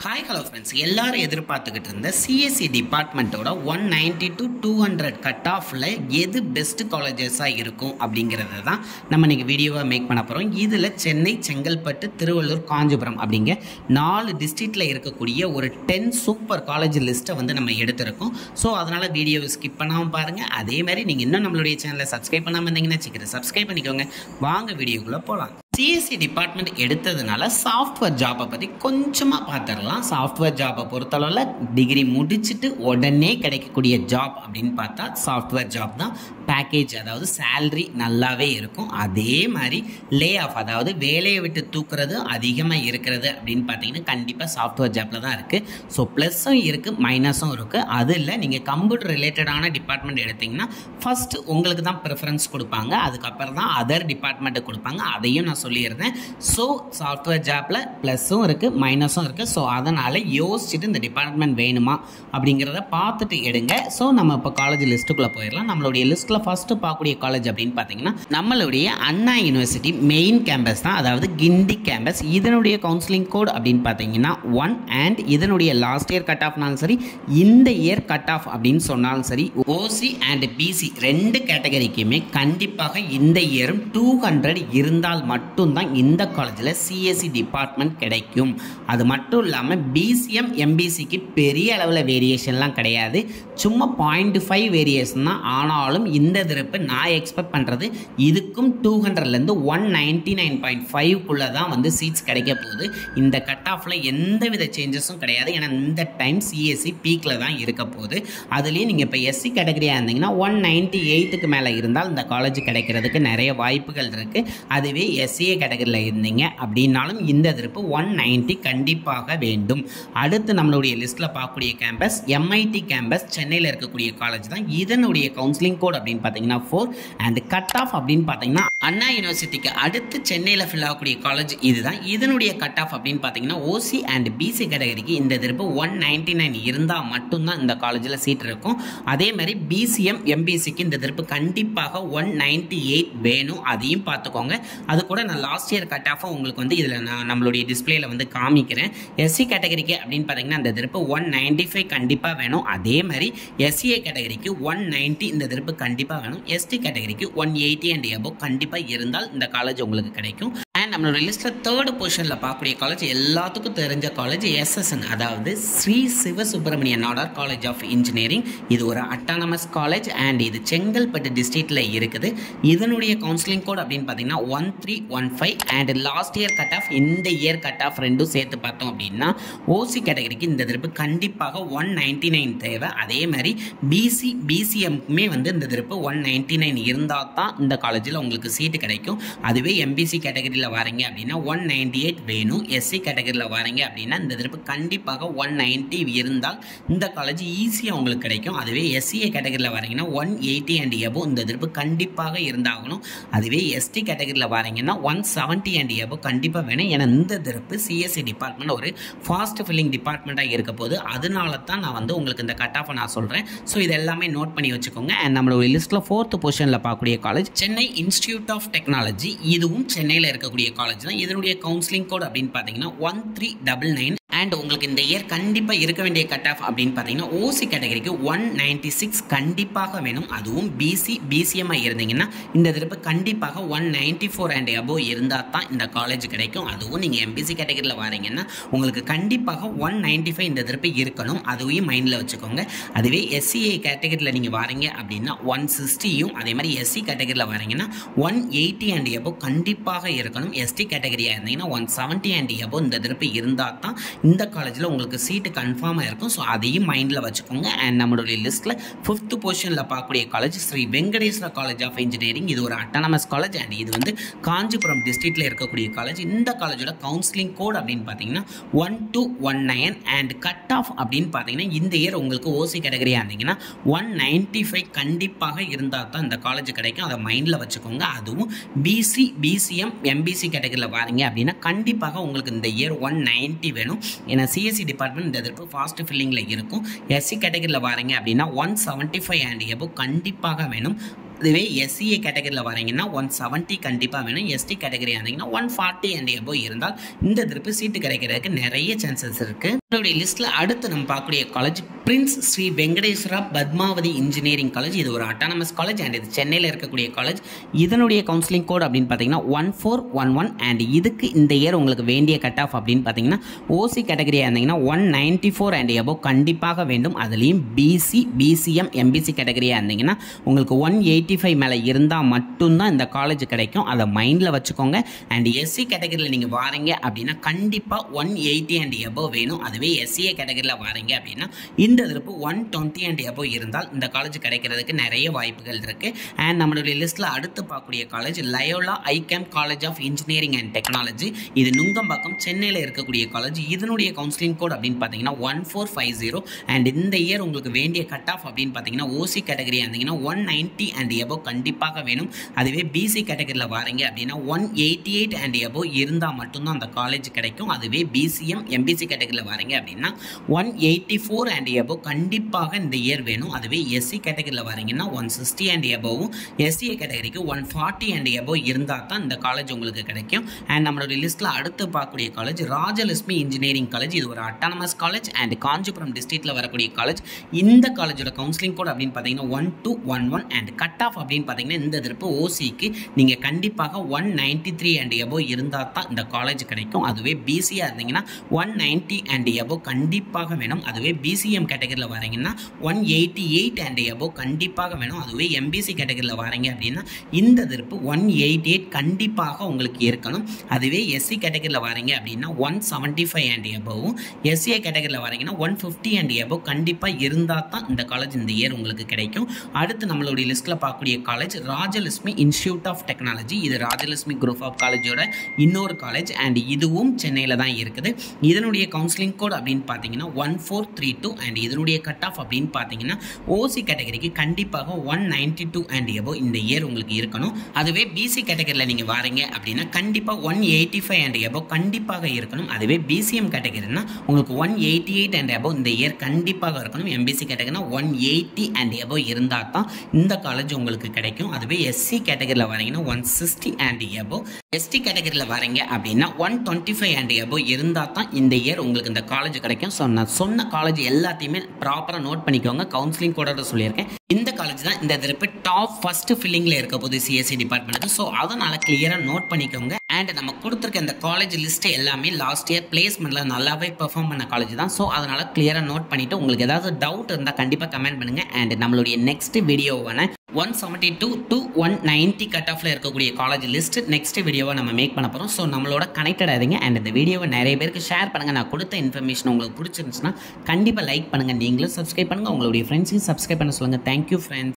hi hello friends எல்லாரும் எதிர்பார்த்துக்கிட்டு இருந்த சிஎஸ்சி டிபார்ட்மெண்ட்டோட one ninety to two hundred cut ஆஃபில் எது பெஸ்ட் காலேஜஸாக இருக்கும் அப்படிங்கிறத தான் நம்ம இன்றைக்கி வீடியோவை மேக் பண்ண போகிறோம் இதில் சென்னை செங்கல்பட்டு திருவள்ளூர் காஞ்சிபுரம் அப்படிங்க நாலு டிஸ்ட்ரிக்டில் இருக்கக்கூடிய ஒரு டென் சூப்பர் காலேஜ் லிஸ்ட்டை வந்து நம்ம எடுத்திருக்கோம் ஸோ அதனால் வீடியோவை ஸ்கிப் பண்ணாமல் பாருங்கள் அதே மாதிரி நீங்கள் இன்னும் நம்மளுடைய சேனலை சப்ஸ்கிரைப் பண்ணாமல் இருந்தீங்கன்னா சீக்கிரம் சப்ஸ்கிரைப் பண்ணிக்கோங்க வாங்க வீடியோக்குள்ளே போகலாம் சிஎஸ்சி டிபார்ட்மெண்ட் எடுத்ததுனால சாஃப்ட்வேர் ஜாப்பை பற்றி கொஞ்சமாக பார்த்துடலாம் சாஃப்ட்வேர் ஜாப்பை பொறுத்தளவில் டிகிரி முடிச்சுட்டு உடனே கிடைக்கக்கூடிய ஜாப் அப்படின்னு பார்த்தா சாஃப்ட்வேர் ஜாப் தான் பேக்கேஜ் அதாவது சேல்ரி நல்லாவே இருக்கும் அதே மாதிரி லே ஆஃப் அதாவது வேலையை விட்டு தூக்குறது அதிகமாக இருக்கிறது அப்படின்னு பார்த்தீங்கன்னா கண்டிப்பாக சாஃப்ட்வேர் ஜாப்பில் தான் இருக்குது ஸோ ப்ளஸ்ஸும் இருக்குது மைனஸும் இருக்குது அது இல்லை நீங்கள் கம்ப்யூட்டர் ரிலேட்டடான டிபார்ட்மெண்ட் எடுத்திங்கன்னா ஃபஸ்ட்டு உங்களுக்கு தான் ப்ரிஃபரன்ஸ் கொடுப்பாங்க அதுக்கப்புறம் தான் அதர் டிபார்ட்மெண்ட்டு கொடுப்பாங்க அதையும் நான் சொல்லியிருந்தேன் ஸோ சாஃப்ட்வேர் ஜாப்பில் ப்ளஸ்ஸும் இருக்குது மைனஸும் இருக்குது ஸோ அதனால் யோசிச்சுட்டு இந்த டிபார்ட்மெண்ட் வேணுமா அப்படிங்கிறத பார்த்துட்டு எடுங்க ஸோ நம்ம இப்போ காலேஜ் லிஸ்ட்டுக்குள்ளே போயிடலாம் நம்மளுடைய லிஸ்ட்டில் ஃபஸ்ட்டு பார்க்கக்கூடிய காலேஜ் அப்படின்னு பார்த்தீங்கன்னா நம்மளுடைய அண்ணா யூனிவர்சிட்டி மெயின் கேம்பஸ் தான் அதாவது கிண்டி கேம்பஸ் இதனுடைய கவுன்சிலிங் கோட் அப்படின்னு பார்த்தீங்கன்னா ஒன் அண்ட் இதனுடைய லாஸ்ட் இயர் கட் ஆஃப்னாலும் சரி இந்த இயர் கட் ஆஃப் அப்படின்னு சொன்னாலும் சரி ஓசி அண்ட் பிசி ரெண்டு கேட்டகரிக்குமே கண்டிப்பாக இந்த இயரும் டூ ஹண்ட்ரட் இருந்தால் மட்டும்தான் இந்த காலேஜில் சிஎஸ்சி டிபார்ட்மெண்ட் கிடைக்கும் அது மட்டும் இல்லாமல் பிசிஎம் எம்பிசிக்கு பெரிய அளவில் வேரியேஷன்லாம் கிடையாது சும்மா பாயிண்ட் ஃபைவ் வேரியேஷன் தான் ஆனாலும் இந்த திருப்பு நான் எக்ஸ்பெக்ட் பண்ணுறது இதுக்கும் டூ ஹண்ட்ரட்லேருந்து ஒன் நைன்ட்டி நைன் பாயிண்ட் ஃபைவ்க்குள்ளே தான் வந்து சீட்ஸ் கிடைக்க போகுது இந்த கட் ஆஃபில் எந்த வித சேஞ்சஸும் கிடையாது ஏன்னா இந்த டைம் சிஎஸ்சி பீக்கில் தான் இருக்க போகுது அதுலேயும் நீங்கள் இப்போ எஸ்சி கேட்டகரியாக இருந்தீங்கன்னா ஒன் நைன்ட்டி எயிட்டுக்கு மேலே இருந்தால் இந்த காலேஜ் கிடைக்கிறதுக்கு நிறைய வாய்ப்புகள் இருக்குது அதுவே எஸ்சிஏ கேட்டகரியில் இருந்தீங்க அப்படின்னாலும் இந்த திருப்பு ஒன் நைன்ட்டி கண்டிப்பாக வேண்டும் அடுத்து நம்மளுடைய லிஸ்ட்டில் பார்க்கக்கூடிய கேம்பஸ் எம்ஐடி கேம்பஸ் சென்னையில் இருக்கக்கூடிய காலேஜ் தான் இதனுடைய கவுன்சிலிங் கோட் அப்படின்னு பார்த்தீங்கன்னா ஃபோர் அண்ட் கட் ஆஃப் அப்படின்னு பார்த்தீங்கன்னா அண்ணா யூனிவர்சிட்டிக்கு அடுத்து சென்னையில் ஃபில் ஆகக்கூடிய காலேஜ் இதுதான் இதனுடைய கட் ஆஃப் அப்படின்னு பார்த்தீங்கன்னா ஓசி அண்ட் பிசி கேட்டகரிக்கு இந்த திருப்பு ஒன் நைன்டி நைன் இருந்தால் மட்டும்தான் இந்த காலேஜில் சீட் இருக்கும் அதே மாதிரி பிசிஎம் எம்பிசிக்கு இந்த திருப்பு கண்டிப்பாக ஒன் நைன்டி எயிட் வேணும் அதையும் பார்த்துக்கோங்க அது கூட நான் லாஸ்ட் இயர் கட் ஆஃபாக உங்களுக்கு வந்து இதில் நான் நம்மளுடைய டிஸ்பிளேல வந்து காமிக்கிறேன் எஸ்சி கேட்டகரிக்கு அப்படின்னு பார்த்தீங்கன்னா இந்த திருப்பு ஒன் நைன்டி ஃபைவ் கண்டிப்பாக வேணும் அதே மாதிரி எஸ்சிஏ கேட்டகரிக்கு ஒன் நைன்ட்டி இந்த திருப்பு கண்டிப்பாக வேணும் எஸ்டி கேட்டகரிக்கு ஒன் எயிட்டி அண்ட் எபோ கண்டிப்பாக இருந்தால் இந்த காலேஜ் உங்களுக்கு கிடைக்கும் அண்ட் நம்மளோட லிஸ்ட்டில் தேர்ட் பொசிஷனில் பார்க்கக்கூடிய காலேஜ் எல்லாத்துக்கும் தெரிஞ்ச காலேஜ் எஸ்எஸ்என் அதாவது Sri Sivasubramaniya Nadar college of engineering இது ஒரு அட்டானமஸ் காலேஜ் அண்ட் இது செங்கல்பட்டு டிஸ்ட்ரிக்டில் இருக்குது இதனுடைய கவுன்சிலிங் கோட் அப்படின்னு பார்த்தீங்கன்னா one three one five and last year cut off இந்த இயர் கட் ஆஃப் ரெண்டும் சேர்த்து பார்த்தோம் அப்படின்னா ஓசி கேட்டகரிக்கு இந்த திருப்பு கண்டிப்பாக ஒன் நைன்டி நைன் தேவை அதே மாதிரி பிசி பிசிஎம்க்குமே வந்து இந்த திருப்பு ஒன் நைன்டி நைன் இருந்தால் தான் இந்த காலேஜில் உங்களுக்கு சீட்டு கிடைக்கும் அதுவே எம்பிசி கேட்டகரியில் வரீங்க அப்படின்னா ஒன் நைன்டி எயிட் வேணும் எஸ்சி கேட்டகரியில் வரீங்க அப்படின்னா இந்த திருப்பு கண்டிப்பாக ஒன் நைன்ட்டி இருந்தால் இந்த காலேஜ் ஈஸியாக உங்களுக்கு கிடைக்கும் அதுவே எஸ்சிஏ கேட்டகரியில் வரீங்கன்னா ஒன் எயிட்டி அண்ட் எபோ இந்த திருப்பு கண்டிப்பாக இருந்தாகணும் அதுவே எஸ்டி கேட்டகரியில் வரீங்கன்னா ஒன் செவன்ட்டி அண்ட் எபோ கண்டிப்பாக வேணும் ஏன்னா இந்த திருப்பு சிஎஸ்சி டிபார்ட்மெண்ட் ஒரு ஃபாஸ்ட் ஃபில்லிங் டிபார்ட்மெண்ட்டாக இருக்க போது அதனால தான் நான் வந்து உங்களுக்கு இந்த கட் ஆஃபை நான் சொல்கிறேன் ஸோ இது எல்லாமே நோட் பண்ணி வச்சுக்கோங்க அண்ட் நம்மளோட லிஸ்ட்டில் ஃபோர்த் பொசிஷனில் பார்க்கக்கூடிய college Chennai institute of technology இதுவும் சென்னையில் இருக்கக்கூடிய காலேஜ் தான் இதனுடைய கவுன்சிலிங் கோட் அப்படின்னு பார்த்தீங்கன்னா one three double nine and உங்களுக்கு இந்த இயர் கண்டிப்பாக இருக்க வேண்டிய கட் ஆஃப் அப்படின்னு பார்த்தீங்கன்னா ஓசி கேட்டகரிக்கு ஒன் நைன்டி சிக்ஸ் கண்டிப்பாக வேணும் அதுவும் பிசி பிசிஎம்மாக இருந்தீங்கன்னா இந்த திருப்பு கண்டிப்பாக one ninety four and above இருந்தால் தான் இந்த காலேஜ் கிடைக்கும் அதுவும் நீங்கள் எம்பிசி கேட்டகரியில் வரீங்கன்னா உங்களுக்கு கண்டிப்பாக ஒன் நைன்டி ஃபைவ் இந்த திருப்பு இருக்கணும் அதுவையும் மைண்டில் வச்சுக்கோங்க அதுவே எஸ்சிஏ கேட்டகரியில் நீங்கள் வரீங்க அப்படின்னா ஒன் சிக்ஸ்டியும் அதே மாதிரி எஸ்சி கேட்டகரியில் வரீங்கன்னா ஒன் எயிட்டி அண்ட் எபோ கண்டிப்பாக இருக்கணும் எஸ்டி கேட்டகரியாக இருந்தீங்கன்னா ஒன் செவன்ட்டி அண்ட் எபோ இந்த திருப்பு இருந்தால் தான் இந்த காலேஜில் உங்களுக்கு சீட்டு கன்ஃபார்மாக இருக்கும் ஸோ அதையும் மைண்டில் வச்சுக்கோங்க அண்ட் நம்மளுடைய லிஸ்ட்டில் ஃபிஃப்த் பொசிஷனில் பார்க்கக்கூடிய college Sri Venkateswara college of engineering இது ஒரு அட்டானமஸ் காலேஜ் அண்ட் இது வந்து காஞ்சிபுரம் டிஸ்ட்ரிக்டில் இருக்கக்கூடிய காலேஜ் இந்த காலேஜோட கவுன்சிலிங் கோட் அப்படின்னு பார்த்தீங்கன்னா one two one nine and cut off அப்படின்னு பார்த்தீங்கன்னா இந்த இயர் உங்களுக்கு ஓசி கேட்டகரியாக இருந்தீங்கன்னா ஒன் நைன்ட்டி ஃபைவ் கண்டிப்பாக இருந்தால் தான் இந்த காலேஜ் கிடைக்கும் அதை மைண்டில் வச்சுக்கோங்க அதுவும் பிசி பிசிஎம் எம்பிசி கேட்டகரியில் வரீங்க அப்படின்னா கண்டிப்பாக உங்களுக்கு இந்த இயர் ஒன் நைன்ட்டி வேணும் ஏன்னா சிஎஸ்சி டிபார்ட்மெண்ட் இந்த எதிர்ப்பு ஃபாஸ்ட் ஃபில்லிங்கில் இருக்கும் எஸ்சி கேட்டகரியில் வரீங்க அப்படின்னா one seventy five and above கண்டிப்பாக வேணும் இதுவே எஸ்சிஏ கேட்டகரியில் வரீங்கன்னா ஒன் செவன்ட்டி கண்டிப்பாக வேணும் எஸ்டி கேட்டகரி இருந்தீங்கன்னா ஒன் ஃபார்ட்டி அண்ட் எபோ இருந்தால் இந்த திருப்பு சீட்டு கிடைக்கிறதுக்கு நிறைய சான்சஸ் இருக்குது இதோடைய லிஸ்ட்டில் அடுத்து நம்ம பார்க்கக்கூடிய college prince Sri Venkateswara Padmavathi engineering college இது ஒரு அட்டானமஸ் காலேஜ் அண்ட் இது சென்னையில் இருக்கக்கூடிய காலேஜ் இதனுடைய கவுன்சிலிங் கோட் அப்படின்னு பார்த்தீங்கன்னா one four one one and இதுக்கு இந்த இயர் உங்களுக்கு வேண்டிய கட் ஆஃப் அப்படின்னு பார்த்தீங்கன்னா ஓசி கேட்டகரியாக இருந்தீங்கன்னா one ninety four and above கண்டிப்பாக வேண்டும் அதுலேயும் பிசி பிசிஎம் எம்பிசி கேட்டகரியாக இருந்தீங்கன்னா உங்களுக்கு ஒன் எயிட்டி ஃபைவ் மேலே இருந்தால் மட்டும்தான் இந்த காலேஜ் கிடைக்கும் அதை மைண்டில் வச்சுக்கோங்க அண்ட் எஸ்சி கேட்டகரியில் நீங்கள் வாரீங்க அப்படின்னா கண்டிப்பாக ஒன் எயிட்டி அண்ட் எபோ வேணும் அதுவே எஸ்சிஏ கேட்டகரியில் வாரீங்க அப்படின்னா இந்த திருப்பு ஒன் டுவெண்ட்டி அண்ட் எபோ இருந்தால் இந்த காலேஜ் கிடைக்கிறதுக்கு நிறைய வாய்ப்புகள் இருக்குது அண்ட் நம்மளுடைய லிஸ்ட்டில் அடுத்து பார்க்கக்கூடிய college Loyola ICAM college of engineering and technology இது நுங்கம்பாக்கம் சென்னையில் இருக்கக்கூடிய காலேஜ் இதனுடைய கவுன்சிலிங் கோட் அப்படின்னு பார்த்தீங்கன்னா one four five zero and இந்த இயர் உங்களுக்கு வேண்டிய கட் ஆஃப் அப்படின்னு பார்த்தீங்கன்னா ஓசி கேட்டகரி இருந்தீங்கன்னா ஒன் நைன்ட்டி அண்ட் எபோ கண்டிப்பாக வேணும் அதுவே பிசி கேட்டகரியில் வாரீங்க அப்படின்னா one eighty eight and above இருந்தால் மட்டும்தான் அந்த காலேஜ் கிடைக்கும் அதுவே பிசிஎம் எம்பிசி கேட்டகரியில் வாரீங்க அப்படின்னா one eighty four and above கண்டிப்பாக இந்த இயர் வேணும் அதுவே எஸ்சி கேட்டகரியில் வரீங்கன்னா ஒன் சிக்ஸ்டி அண்ட் எபோவும் எஸ்சிஏ கேட்டகரிக்கு ஒன் ஃபார்ட்டி அண்ட் எபோ இருந்தால் தான் இந்த காலேஜ் உங்களுக்கு கிடைக்கும் அண்ட் நம்மளுடைய லிஸ்ட்டில் அடுத்து பார்க்கக்கூடிய காலேஜ் ராஜலட்சுமி இன்ஜினியரிங் காலேஜ் இது ஒரு அட்டானமஸ் காலேஜ் அண்ட் காஞ்சிபுரம் டிஸ்ட்ரிக்ட்டில் வரக்கூடிய காலேஜ் இந்த காலேஜோட கவுன்சிலிங் கோட் அப்படின்னு பார்த்தீங்கன்னா one two one one and cut off அப்படின்னு பார்த்தீங்கன்னா இந்த திருப்பு ஓசிக்கு நீங்கள் கண்டிப்பாக one ninety three and above இருந்தால் தான் இந்த காலேஜ் கிடைக்கும் அதுவே பிசியாக இருந்தீங்கன்னா ஒன் நைன்ட்டி அண்ட் எபோ கண்டிப்பாக வேணும் அதுவே பிசிஎம் கேட்டகரியில் வரீங்கன்னா one eighty eight and above கண்டிப்பாக வேணும் அதுவே எம்பிசி கேட்டகரியில் வரீங்க அப்படின்னா இந்த திருப்பு ஒன் எயிட்டி எயிட் கண்டிப்பாக உங்களுக்கு இருக்கணும் அதுவே எஸ்சி கேட்டகரியில் வரீங்க அப்படின்னா ஒன் செவன்ட்டி ஃபைவ் அண்ட் எபோவும் எஸ்சிஏ கேட்டகரியில் வரீங்கன்னா ஒன் ஃபிஃப்டி அண்ட் எபோ கண்டிப்பாக இருந்தால் தான் இந்த காலேஜ் இந்த இயர் உங்களுக்கு கிடைக்கும் அடுத்து நம்மளுடைய லிஸ்ட்டில் பார்க்கக்கூடிய college Rajalakshmi institute of technology இது ராஜலட்சுமி குரூப் ஆஃப் காலேஜோட இன்னொரு காலேஜ் அண்ட் இதுவும் சென்னையில் தான் இருக்குது இதனுடைய கவுன்சிலிங் கோட் அப்படின்னு பார்த்தீங்கன்னா one four three two and இதனுடைய கட் ஆஃப் அப்படின்னு பார்த்தீங்கன்னா ஓசி கேட்டகரிக்கு கண்டிப்பாக one ninety two and above இந்த இயர் உங்களுக்கு இருக்கணும் அதுவே பிசி கேட்டகரியில் நீங்கள் வாரீங்க அப்படின்னா கண்டிப்பாக one eighty five and above கண்டிப்பாக இருக்கணும் அதுவே பிசிஎம் கேட்டகரினா உங்களுக்கு one eighty eight and above இந்த இயர் கண்டிப்பாக இருக்கணும் எம்பிசி கேட்டகரினா ஒன் எயிட்டி அண்ட் எபோ இருந்தால் தான் இந்த காலேஜ் உங்களுக்கு கிடைக்கும் அதுவே எஸ்சி கேட்டகரியில் வரீங்கன்னா one sixty and above ST கேட்டகரியில் வரீங்க அப்படின்னா one twenty five and above இருந்தால் தான் இந்த இயர் உங்களுக்கு இந்த காலேஜ் கிடைக்கும் ஸோ நான் சொன்ன காலேஜ் எல்லாத்தையுமே ப்ராப்பராக நோட் பண்ணிக்கோங்க கவுன்சிலிங் கூட சொல்லியிருக்கேன் இந்த காலேஜ் தான் இந்த திருப்பி டாப் ஃபர்ஸ்ட் ஃபில்லிங்கில் இருக்க போது சிஎஸ்சி டிபார்ட்மெண்ட்டுக்கு ஸோ அதனால் கிளியராக நோட் பண்ணிக்கோங்க அண்ட் நம்ம கொடுத்துருக்க இந்த காலேஜ் லிஸ்ட் எல்லாமே லாஸ்ட் இயர் பிளேஸ்மெண்ட்டில் நல்லாவே பெர்ஃபார்ம் பண்ண காலேஜ் தான் ஸோ அதனால் கிளியராக நோட் பண்ணிவிட்டு உங்களுக்கு ஏதாவது டவுட் இருந்தால் கண்டிப்பாக கமெண்ட் பண்ணுங்கள் அண்ட் நம்மளுடைய நெக்ஸ்ட் வீடியோவான one seventy two to one ninety cut ஆஃபில் இருக்கக்கூடிய காலேஜ் லிஸ்ட் நெக்ஸ்ட் வீடியோவை நம்ம மேக் பண்ண போகிறோம் ஸோ நம்மளோட கனெக்டட் ஆகிங்க அண்ட் இந்த வீடியோவை நிறைய பேருக்கு ஷேர் பண்ணுங்கள் நான் கொடுத்த இன்ஃபர்மேஷன் உங்களுக்கு பிடிச்சிருந்துச்சுன்னா கண்டிப்பாக லைக் பண்ணுங்கள் நீங்களும் சப்ஸ்கிரைப் பண்ணுங்கள் உங்களுடைய ஃப்ரெண்ட்ஸையும் சப்ஸ்கிரைப் பண்ண சொல்லுங்கள் தேங்க்யூ ஃப்ரெண்ட்ஸ்